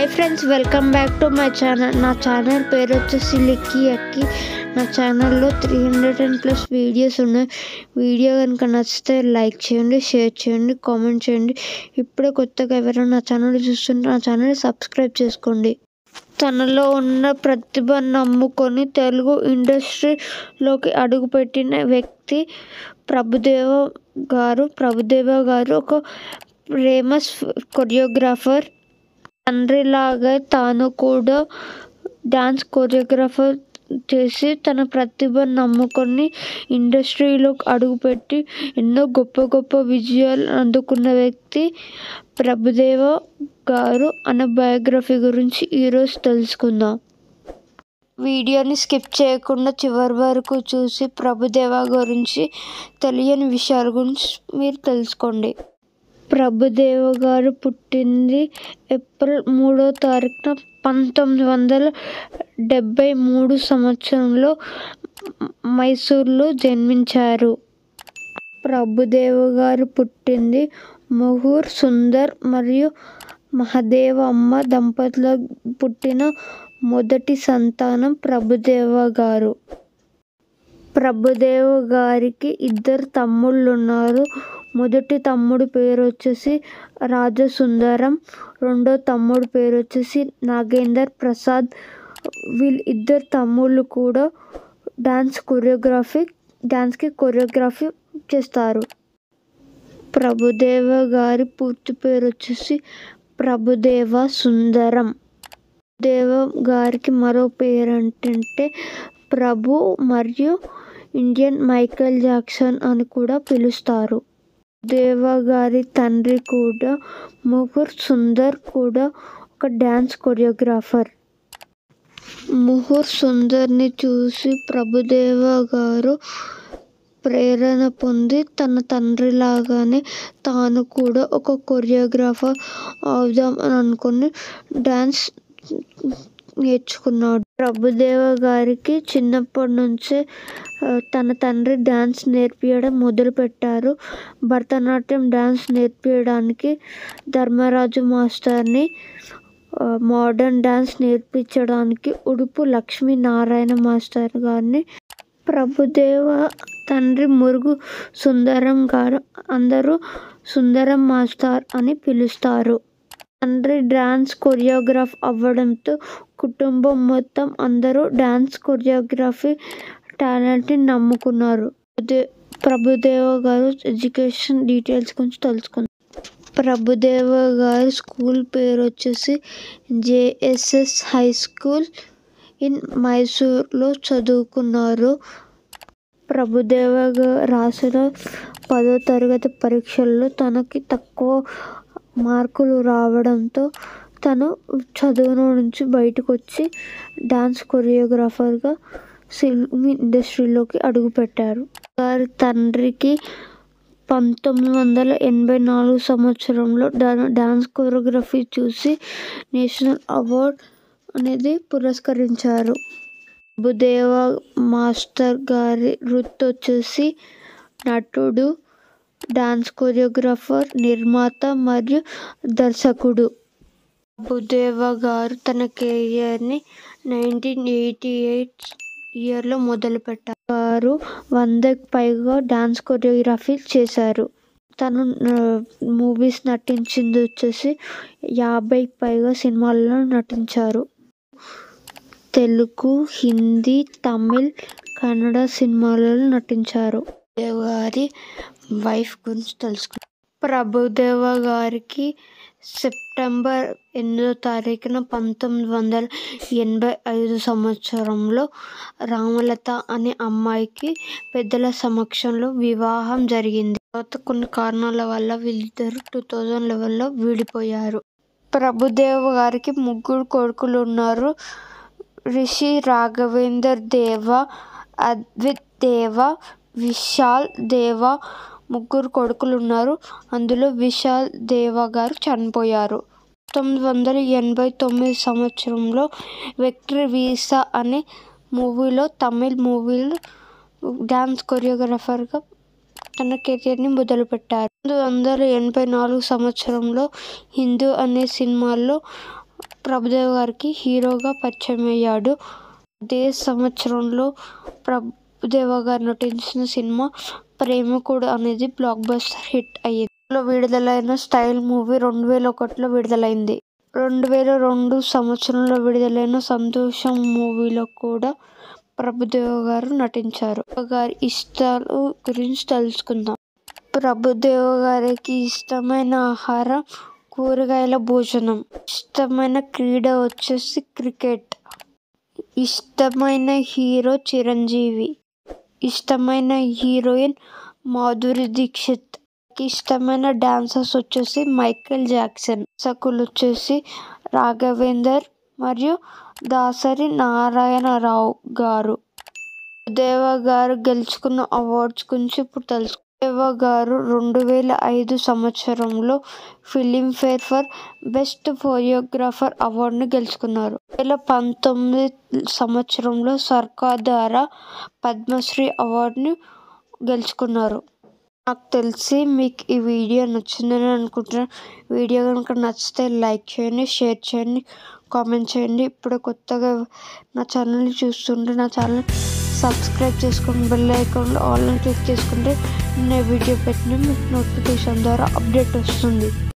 hi friends welcome back to my channel నా channel పేరు వచ్చేసి లిక్కి అక్కి నా ఛానల్లో three hundred and plus videos ఉన్నాయి వీడియో కనుక నచ్చితే లైక్ చేయండి షేర్ చేయండి కామెంట్ చేయండి ఇప్పుడే కొత్తగా ఎవరైనా నా ఛానల్ చూస్తుంటే నా ఛానల్ సబ్స్క్రైబ్ చేసుకోండి తనలో ఉన్న ప్రతిభను నమ్ముకొని తెలుగు ఇండస్ట్రీలోకి అడుగుపెట్టిన వ్యక్తి ప్రభుదేవ గారు ప్రభుదేవ గారు ఒక ఫేమస్ కొరియోగ్రాఫర్ తండ్రిలాగా తాను కూడా డాన్స్ కొరియోగ్రాఫర్ చేసి తన ప్రతిభను నమ్ముకొని ఇండస్ట్రీలో అడుగుపెట్టి ఎన్నో గొప్ప గొప్ప విజయాలు అందుకున్న వ్యక్తి ప్రభుదేవ గారు అనే బయోగ్రఫీ గురించి ఈరోజు తెలుసుకుందాం వీడియోని స్కిప్ చేయకుండా చివరి వరకు చూసి ప్రభుదేవ గురించి తెలియని విషయాల గురించి మీరు తెలుసుకోండి ప్రభుదేవ గారు పుట్టింది ఏప్రిల్ మూడో తారీఖున పంతొమ్మిది వందల డెబ్భై మూడు సంవత్సరంలో మైసూర్లో జన్మించారు ప్రభుదేవ గారు పుట్టింది ముహూర్ సుందర్ మరియు మహదేవ అమ్మ దంపతుల పుట్టిన మొదటి సంతానం ప్రభుదేవ గారు ప్రభుదేవ గారికి ఇద్దరు తమ్ముళ్ళు ఉన్నారు మొదటి తమ్ముడు పేరు వచ్చేసి రాజసుందరం రెండో తమ్ముడు పేరు వచ్చేసి నాగేందర్ ప్రసాద్ వీళ్ళు ఇద్దరు తమ్ముళ్ళు కూడా డాన్స్ కొరియోగ్రఫీ డాన్స్కి కొరియోగ్రఫీ చేస్తారు ప్రభుదేవ గారి పూర్తి పేరు వచ్చేసి ప్రభుదేవ సుందరం దేవ గారికి మరో పేరు ఏంటంటే ప్రభు మరియు ఇండియన్ మైకేల్ జాక్సన్ అని కూడా పిలుస్తారు దేవ గారి తండ్రి కూడా ముహుర్ సుందర్ కూడా ఒక డ్యాన్స్ కొరియోగ్రాఫర్ ముహుర్ సుందర్ని చూసి ప్రభుదేవ గారు ప్రేరణ పొంది తన తండ్రి లాగానే తాను కూడా ఒక కొరియోగ్రాఫర్ అవుదాం అని అనుకుని డ్యాన్స్ నేర్చుకున్నాడు ప్రభుదేవ గారికి చిన్నప్పటి నుంచే తన తండ్రి డ్యాన్స్ నేర్పించడం మొదలుపెట్టారు భరతనాట్యం డ్యాన్స్ నేర్పించడానికి ధర్మరాజు మాస్టర్ని మోడర్న్ డ్యాన్స్ నేర్పించడానికి ఉడుపు లక్ష్మీనారాయణ మాస్టర్ గారిని ప్రభుదేవ తండ్రి మురుగు సుందరం గారు అందరూ సుందరం మాస్టర్ అని పిలుస్తారు తండ్రి డ్యాన్స్ కొరియోగ్రాఫ్ అవ్వడంతో కుటుంబం మొత్తం అందరూ డ్యాన్స్ కొరియోగ్రఫీ టాలెంట్ని నమ్ముకున్నారు ప్రభుదేవ గారు ఎడ్యుకేషన్ డీటెయిల్స్ గురించి తెలుసుకుందాం ప్రభుదేవ గారు స్కూల్ పేరు వచ్చేసి జేఎస్ఎస్ హై స్కూల్ ఇన్ మైసూర్లో చదువుకున్నారు ప్రభుదేవ రాసిన పదో తరగతి పరీక్షల్లో తనకి తక్కువ మార్కులు రావడంతో తను చదువు నుంచి బయటకు వచ్చి డాన్స్ కొరియోగ్రాఫర్గా ఫిల్మ్ ఇండస్ట్రీలోకి అడుగుపెట్టారు వారి తండ్రికి పంతొమ్మిది వందల ఎనభై నాలుగు సంవత్సరంలో డాన్స్ కొరియోగ్రఫీ చూసి నేషనల్ అవార్డ్ అనేది పురస్కరించారు బుదేవ మాస్టర్ గారి వృత్తి వచ్చేసి నటుడు డాన్స్ కొరియోగ్రాఫర్ నిర్మాత మరియు దర్శకుడు బుదేవ గారు తన కెరియర్ని నైన్టీన్ ఎయిటీ ఎయిట్ ఇయర్లో మొదలుపెట్టారు వారు వందకు పైగా డాన్స్ కొరియోగ్రఫీ చేశారు తను మూవీస్ నటించింది వచ్చేసి యాభైకి పైగా సినిమాల్లో నటించారు తెలుగు హిందీ తమిళ్ కన్నడ సినిమాలలో నటించారు దేవ గారి వైఫ్ గురించి తెలుసుకున్నాం ప్రభుదేవ గారికి సెప్టెంబర్ ఎనిమిదో తారీఖున పంతొమ్మిది వందల ఎనభై ఐదు సంవత్సరంలో రామలత అనే అమ్మాయికి పెద్దల సమక్షంలో వివాహం జరిగింది తర్వాత కొన్ని కారణాల వల్ల వీళ్ళిద్దరు టూ థౌజండ్ లెవెన్లో విడిపోయారు ప్రభుదేవ్ గారికి ముగ్గురు కొడుకులు ఉన్నారు రిషి రాఘవేందర్ దేవ అద్విత్ దేవ విశాల్ దేవ ముగ్గురు కొడుకులు ఉన్నారు అందులో విశాల్ దేవ గారు చనిపోయారు పంతొమ్మిది వందల ఎనభై తొమ్మిది సంవత్సరంలో విక్టరీ వీసా అనే మూవీలో తమిళ్ మూవీలో డ్యాన్స్ కొరియోగ్రాఫర్గా తన కెరియర్ని మొదలుపెట్టారు పంతొమ్మిది వందల ఎనభై నాలుగు సంవత్సరంలో హిందూ అనే సినిమాలో ప్రభుదేవ గారికి హీరోగా పరిచయం అయ్యాడు అదే సంవత్సరంలో ప్రభుదేవ గారు నటించిన సినిమా ప్రేమికుడు అనేది బ్లాక్ బస్టర్ హిట్ అయ్యింది లో విడుదలైన స్టైల్ మూవీ రెండు వేల ఒకటిలో విడుదలైంది రెండు వేల రెండు సంవత్సరంలో విడుదలైన సంతోషం మూవీలో కూడా ప్రభుదేవ గారు నటించారు గారి ఇష్టాలు గురించి తెలుసుకుందాం ప్రభుదేవ గారికి ఇష్టమైన ఆహారం కూరగాయల భోజనం ఇష్టమైన క్రీడ వచ్చేసి క్రికెట్ ఇష్టమైన హీరో చిరంజీవి ఇష్టమైన హీరోయిన్ మాధురి దీక్షిత్ ఇష్టమైన డాన్సర్స్ వచ్చేసి మైకేల్ జాక్సన్ దర్శకులు వచ్చేసి రాఘవేందర్ మరియు దాసరి నారాయణరావు గారు దేవ గారు గెలుచుకున్న అవార్డ్స్ గురించి ఇప్పుడు తెలుసు దేవ గారు రెండు వేల ఐదు సంవత్సరంలో ఫిలింఫేర్ ఫర్ బెస్ట్ కొరియోగ్రాఫర్ అవార్డుని గెలుచుకున్నారు రెండు వేల పంతొమ్మిది సంవత్సరంలో సర్కార్ ద్వారా పద్మశ్రీ అవార్డుని గెలుచుకున్నారు నాకు తెలిసి మీకు ఈ వీడియో నచ్చిందని అనుకుంటున్నాను వీడియో కనుక నచ్చితే లైక్ చేయండి షేర్ చేయండి కామెంట్ చేయండి ఇప్పుడు కొత్తగా నా ఛానల్ని చూస్తుంటే నా ఛానల్ సబ్స్క్రైబ్ చేసుకుని బెల్ ఐకాన్లో ఆన్లైన్ క్లిక్ చేసుకుంటే నేను వీడియో పెట్టిన మీకు నోటిఫికేషన్ ద్వారా అప్డేట్ వస్తుంది